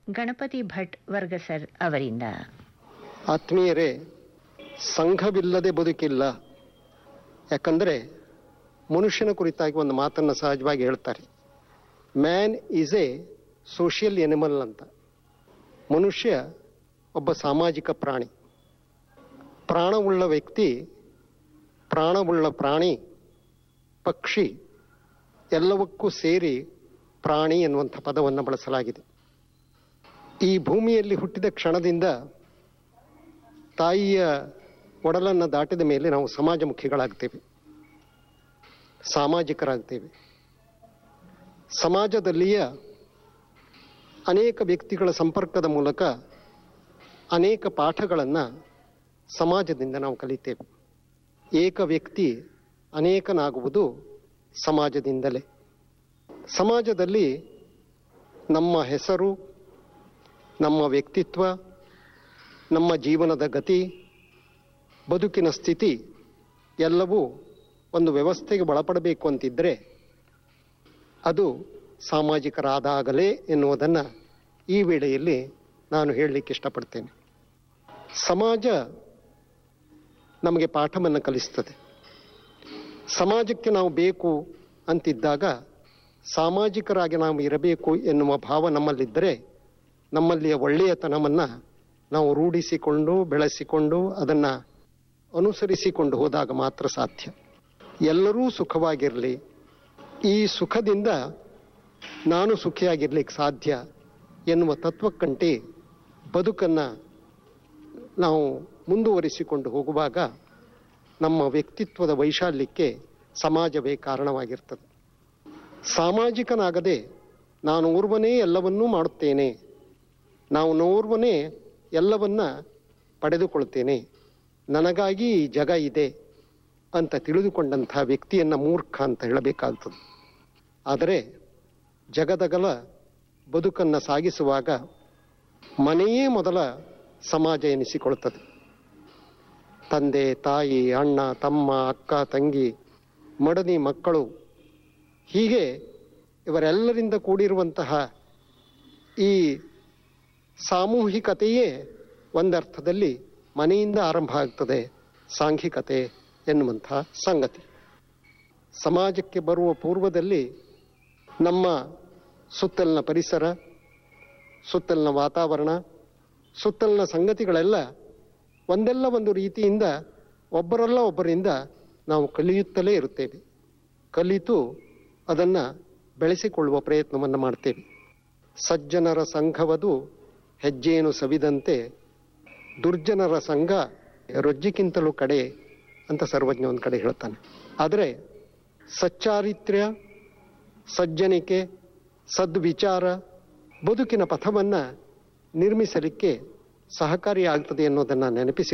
ಗಣಪತಿ ಭಟ್ ವರ್ಗಸರ್ ಅವರಿಂದ ಆತ್ಮೀಯರೇ ಸಂಘವಿಲ್ಲದೆ ಬದುಕಿಲ್ಲ ಯಾಕಂದರೆ ಮನುಷ್ಯನ ಕುರಿತಾಗಿ ಒಂದು ಮಾತನ್ನು ಸಹಜವಾಗಿ ಹೇಳ್ತಾರೆ man is a social animal ಅಂತ ಮನುಷ್ಯ ಒಬ್ಬ ಸಾಮಾಜಿಕ ಪ್ರಾಣಿ ಪ್ರಾಣವುಳ್ಳ ವ್ಯಕ್ತಿ ಪ್ರಾಣವುಳ್ಳ ಪ್ರಾಣಿ ಪಕ್ಷಿ ಎಲ್ಲವಕ್ಕೂ ಸೇರಿ ಪ್ರಾಣಿ ಎನ್ನುವಂಥ ಪದವನ್ನು ಬಳಸಲಾಗಿದೆ ಈ ಭೂಮಿಯಲ್ಲಿ ಹುಟ್ಟಿದ ಕ್ಷಣದಿಂದ ತಾಯಿಯ ಒಡಲನ್ನು ದಾಟಿದ ಮೇಲೆ ನಾವು ಸಮಾಜಮುಖಿಗಳಾಗ್ತೇವೆ ಸಾಮಾಜಿಕರಾಗ್ತೇವೆ ಸಮಾಜದಲ್ಲಿಯ ಅನೇಕ ವ್ಯಕ್ತಿಗಳ ಸಂಪರ್ಕದ ಮೂಲಕ ಅನೇಕ ಪಾಠಗಳನ್ನು ಸಮಾಜದಿಂದ ನಾವು ಕಲಿತೇವೆ ಏಕ ವ್ಯಕ್ತಿ ಅನೇಕನಾಗುವುದು ಸಮಾಜದಿಂದಲೇ ಸಮಾಜದಲ್ಲಿ ನಮ್ಮ ಹೆಸರು ನಮ್ಮ ವ್ಯಕ್ತಿತ್ವ ನಮ್ಮ ಜೀವನದ ಗತಿ ಬದುಕಿನ ಸ್ಥಿತಿ ಎಲ್ಲವೂ ಒಂದು ವ್ಯವಸ್ಥೆಗೆ ಒಳಪಡಬೇಕು ಅಂತಿದ್ದರೆ ಅದು ಸಾಮಾಜಿಕರಾದಾಗಲೇ ಎನ್ನುವುದನ್ನು ಈ ವೇಳೆಯಲ್ಲಿ ನಾನು ಹೇಳಲಿಕ್ಕೆ ಇಷ್ಟಪಡ್ತೇನೆ ಸಮಾಜ ನಮಗೆ ಪಾಠವನ್ನು ಕಲಿಸ್ತದೆ ಸಮಾಜಕ್ಕೆ ನಾವು ಬೇಕು ಅಂತಿದ್ದಾಗ ಸಾಮಾಜಿಕರಾಗಿ ನಾವು ಇರಬೇಕು ಎನ್ನುವ ಭಾವ ನಮ್ಮಲ್ಲಿದ್ದರೆ ನಮ್ಮಲ್ಲಿಯ ಒಳ್ಳೆಯತನವನ್ನು ನಾವು ರೂಢಿಸಿಕೊಂಡು ಬೆಳೆಸಿಕೊಂಡು ಅದನ್ನು ಅನುಸರಿಸಿಕೊಂಡು ಹೋದಾಗ ಮಾತ್ರ ಸಾಧ್ಯ ಎಲ್ಲರೂ ಸುಖವಾಗಿರಲಿ ಈ ಸುಖದಿಂದ ನಾನು ಸುಖಿಯಾಗಿರ್ಲಿಕ್ಕೆ ಸಾಧ್ಯ ಎನ್ನುವ ತತ್ವಕ್ಕಂಟಿ ಬದುಕನ್ನು ನಾವು ಮುಂದುವರಿಸಿಕೊಂಡು ಹೋಗುವಾಗ ನಮ್ಮ ವ್ಯಕ್ತಿತ್ವದ ವೈಶಾಲ್ಯಕ್ಕೆ ಸಮಾಜವೇ ಕಾರಣವಾಗಿರ್ತದೆ ಸಾಮಾಜಿಕನಾಗದೆ ನಾನು ಓರ್ವನೇ ಎಲ್ಲವನ್ನೂ ಮಾಡುತ್ತೇನೆ ನಾವು ನೋರ್ವನೇ ಎಲ್ಲವನ್ನ ಪಡೆದುಕೊಳ್ತೇನೆ ನನಗಾಗಿ ಈ ಜಗ ಇದೆ ಅಂತ ತಿಳಿದುಕೊಂಡಂಥ ವ್ಯಕ್ತಿಯನ್ನು ಮೂರ್ಖ ಅಂತ ಹೇಳಬೇಕಾಗ್ತದೆ ಆದರೆ ಜಗದಗಲ ಬದುಕನ್ನು ಸಾಗಿಸುವಾಗ ಮನೆಯೇ ಮೊದಲ ಸಮಾಜ ಎನಿಸಿಕೊಳ್ತದೆ ತಂದೆ ತಾಯಿ ಅಣ್ಣ ತಮ್ಮ ಅಕ್ಕ ತಂಗಿ ಮಡದಿ ಮಕ್ಕಳು ಹೀಗೆ ಇವರೆಲ್ಲರಿಂದ ಕೂಡಿರುವಂತಹ ಈ ಸಾಮೂಹಿಕತೆಯೇ ಒಂದರ್ಥದಲ್ಲಿ ಮನೆಯಿಂದ ಆರಂಭ ಆಗ್ತದೆ ಸಾಂಘಿಕತೆ ಎನ್ನುವಂಥ ಸಂಗತಿ ಸಮಾಜಕ್ಕೆ ಬರುವ ಪೂರ್ವದಲ್ಲಿ ನಮ್ಮ ಸುತ್ತಲಿನ ಪರಿಸರ ಸುತ್ತಲಿನ ವಾತಾವರಣ ಸುತ್ತಲಿನ ಸಂಗತಿಗಳೆಲ್ಲ ಒಂದೆಲ್ಲ ಒಂದು ರೀತಿಯಿಂದ ಒಬ್ಬರಲ್ಲ ಒಬ್ಬರಿಂದ ನಾವು ಕಲಿಯುತ್ತಲೇ ಇರುತ್ತೇವೆ ಕಲಿತು ಅದನ್ನು ಬೆಳೆಸಿಕೊಳ್ಳುವ ಪ್ರಯತ್ನವನ್ನು ಮಾಡ್ತೇವೆ ಸಜ್ಜನರ ಸಂಘವದು ಹೆಜ್ಜೆಯನ್ನು ಸವಿದಂತೆ ದುರ್ಜನರ ಸಂಘ ರೊಜ್ಜಿಗಿಂತಲೂ ಕಡೆ ಅಂತ ಸರ್ವಜ್ಞ ಒಂದು ಕಡೆ ಹೇಳ್ತಾನೆ ಆದರೆ ಸಚ್ಚಾರಿತ್ರ್ಯ ಸಜ್ಜನಿಕೆ ಸದ್ವಿಚಾರ ಬದುಕಿನ ಪಥವನ್ನು ನಿರ್ಮಿಸಲಿಕ್ಕೆ ಸಹಕಾರಿಯಾಗ್ತದೆ ಅನ್ನೋದನ್ನು ನೆನಪಿಸಿ